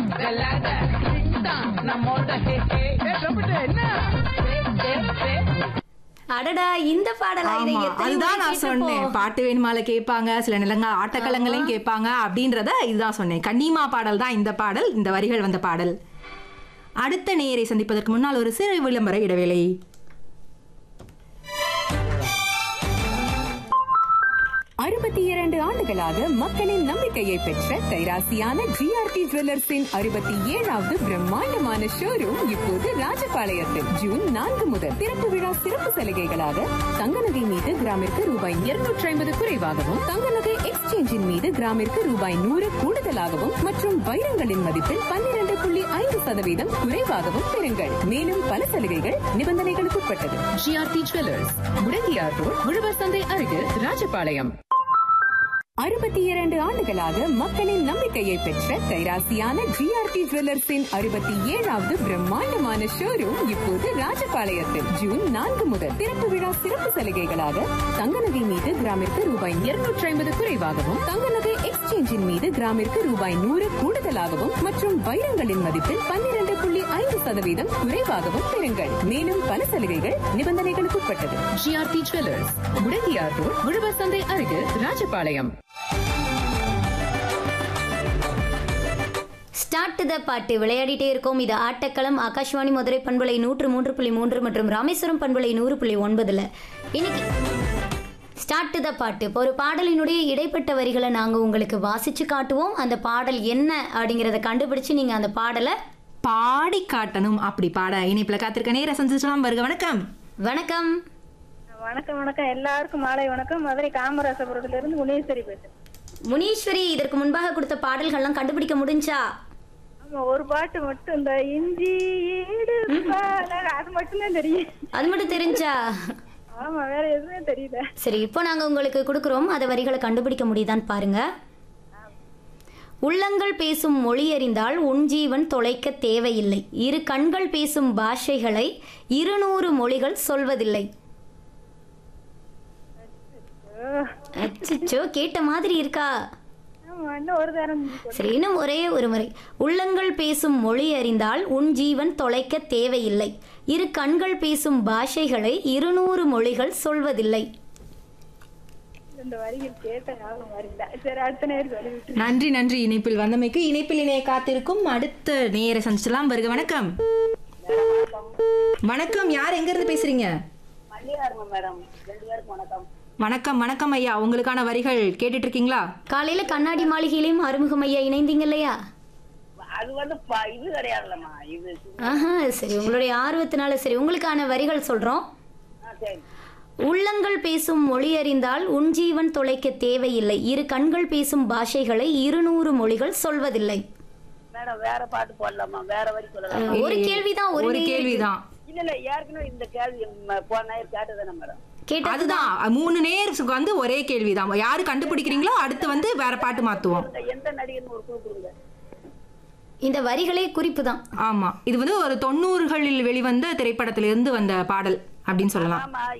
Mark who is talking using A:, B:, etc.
A: கலாட இதுதான் நம்மோட ஹே ஹே என்ன
B: அடடா இந்த பாடலா இதை
C: ஆமா
B: எத்தனை
C: அதுதான்
B: முறை
C: நான் சொன்னேன்
B: கேட்டிருப்போம்.
C: பாட்டு வேணுமால கேட்பாங்க சில நிலங்கள் ஆட்டக்களங்களையும் கேட்பாங்க அப்படின்றத இதுதான் சொன்னேன் கன்னிமா பாடல் தான் இந்த பாடல் இந்த வரிகள் வந்த பாடல் அடுத்த நேரை சந்திப்பதற்கு முன்னால் ஒரு சிறு விளம்பர இடைவேளை
D: அறுபத்தி இரண்டு ஆண்டுகளாக மக்களின் நம்பிக்கையை பெற்ற கைராசியான ஜிஆர்டி ஜுவல்லர்ஸின் அறுபத்தி ஏழாவது பிரம்மாண்டமான ஷோரூம் இப்போது ராஜபாளையத்தில் ஜூன் நான்கு முதல் திறப்பு விழா சிறப்பு சலுகைகளாக தங்க நகை மீது கிராமிற்கு ரூபாய் இருநூற்றி ஐம்பது குறைவாகவும் தங்க நகை எக்ஸ்சேஞ்சின் மீது கிராமிற்கு ரூபாய் நூறு கூடுதலாகவும் மற்றும் வைரங்களின் மதிப்பில் பன்னிரண்டு புள்ளி ஐந்து சதவீதம் குறைவாகவும் பெறுங்கள் மேலும் பல சலுகைகள் நிபந்தனைகளுக்கு உட்பட்டது ஜிஆர்டி ஜுவல்லர்ஸ் முடங்கியார் ரோட் உழவர் சந்தை அருகில் ராஜபாளையம் அறுபத்தி இரண்டு ஆண்டுகளாக மக்களின் நம்பிக்கையை பெற்ற கைராசியான ஜிஆர்டி ஜுவல்லர்ஸின் அறுபத்தி ஏழாவது பிரம்மாண்டமான ஷோரூம் இப்போது ராஜபாளையத்தில் ஜூன் நான்கு முதல் திறப்பு விழா சிறப்பு சலுகைகளாக தங்க நகை மீது கிராமிற்கு ரூபாய் இருநூற்றி ஐம்பது குறைவாகவும் தங்க நகை எக்ஸ்சேஞ்சின் மீது கிராமிற்கு ரூபாய் நூறு கூடுதலாகவும் மற்றும் வைரங்களின் மதிப்பில் பன்னிரண்டு புள்ளி ஐந்து சதவீதம் குறைவாகவும் பெறுங்கள் மேலும் பல சலுகைகள் நிபந்தனைகளுக்கு உட்பட்டது ஜிஆர்டி ஜுவல்லர்ஸ் முடங்கியார் ரோட் உழவர் சந்தை அருகில் ராஜபாளையம்
B: ஸ்டார்ட் த பாட்டு விளையாடிட்டே இருக்கோம் இது ஆட்டக்களம் ஆகாஷ்வாணி மதுரை பண்பலை நூற்று மூன்று புள்ளி மூன்று மற்றும் ராமேஸ்வரம் பண்பலை நூறு புள்ளி ஒன்பதுல இன்னைக்கு ஸ்டார்ட் த பாட்டு இப்போ ஒரு பாடலினுடைய இடைப்பட்ட வரிகளை நாங்கள் உங்களுக்கு வாசிச்சு காட்டுவோம் அந்த பாடல் என்ன அப்படிங்கிறத கண்டுபிடிச்சு நீங்கள் அந்த பாடலை
C: பாடி காட்டணும் அப்படி பாட இணைப்புல காத்திருக்க நேர சந்திச்சலாம் வருக வணக்கம்
B: வணக்கம்
E: வணக்கம் வணக்கம் எல்லாருக்கும் மாலை வணக்கம் மதுரை காமராசபுரத்துல இருந்து முனீஸ்வரி பேசுறேன்
B: முனீஸ்வரி இதற்கு முன்பாக கொடுத்த பாடல்கள்லாம் கண்டுபிடிக்க முடிஞ்சா
E: ஆமா ஒரு பாட்டு மட்டும் இந்த இஞ்சி ஈடு பாலக, அது மட்டும்தான் தெரியும்
B: அது மட்டும் தெரிஞ்சா
E: ஆமா வேற எதுவுமே தெரியல
B: சரி இப்போ நாங்கள் உங்களுக்கு கொடுக்குறோம் அதை வரிகளை கண்டுபிடிக்க முடியுதான்னு பாருங்க உள்ளங்கள் பேசும் மொழி அறிந்தால் உன் ஜீவன் தொலைக்க தேவையில்லை இரு கண்கள் பேசும் பாஷைகளை இருநூறு மொழிகள் சொல்வதில்லை அச்சோ கேட்ட மாதிரி இருக்கா
E: ஆமா இன்னும் ஒரு தரம்
B: சரி இன்னும் ஒரே ஒரு முறை உள்ளங்கள் பேசும் மொழி அறிந்தால் உன் ஜீவன் தொலைக்க தேவையில்லை இரு கண்கள் பேசும் பாஷைகளை இருநூறு மொழிகள் சொல்வதில்லை
E: இந்த வரிகள் கேட்ட ஞாபகம் வரல சரி அடுத்த நேரம் சொல்லி விட்டு
C: நன்றி நன்றி இணைப்பில் வந்தமைக்கு இணைப்பில் இணைய காத்திருக்கும் அடுத்த நேர சந்திச்சலாம் வருக வணக்கம் வணக்கம் யார் எங்க இருந்து பேசுறீங்க வணக்கம் வணக்கம் ஐயா உங்களுக்கான வரிகள் கேட்டுட்டு இருக்கீங்களா
B: காலையில கண்ணாடி மாளிகையிலையும் அறிமுகம் ஐயா இணைந்தீங்க இல்லையா
F: அது வந்து ப- இது கிடையாதுல்லம்மா இது
B: ஆஹா சரி உங்களுடைய ஆர்வத்தினால சரி உங்களுக்கான வரிகள் சொல்றோம்
F: ஆ, சரி
B: உள்ளங்கள் பேசும் மொழி அறிந்தால் உன் ஜீவன் தொலைக்க தேவையில்லை இரு கண்கள் பேசும் பாஷைகளை இருநூறு மொழிகள் சொல்வதில்லை
F: மேடம் வேற பாட்டு போடலாமா வேற வரி சொல்லலாம்
B: ஒரு கேள்விதான் ஒரு
C: ஒரு
B: நேயருக்கு.
C: கேள்விதான்
F: இல்ல இல்ல ஏற்கனவே இந்த கேள்வி ம, போன நேரம் கேட்டதானே மேடம்
B: கேட்டது
C: அதுதான் மூணு நேருக்கு வந்து ஒரே கேள்விதான் யாரு கண்டுபிடிக்கிறீங்களோ அடுத்து வந்து வேற பாட்டு மாத்துவோம்
F: இந்த எந்த நடிகர்னு ஒரு கூப்பிடுங்க
B: இந்த வரிகளே குறிப்பு தான்
C: ஆமா இது வந்து ஒரு தொண்ணூறுகளில் வெளிவந்த திரைப்படத்திலிருந்து வந்த பாடல் அப்படின்னு சொல்லலாம்
F: ஆமா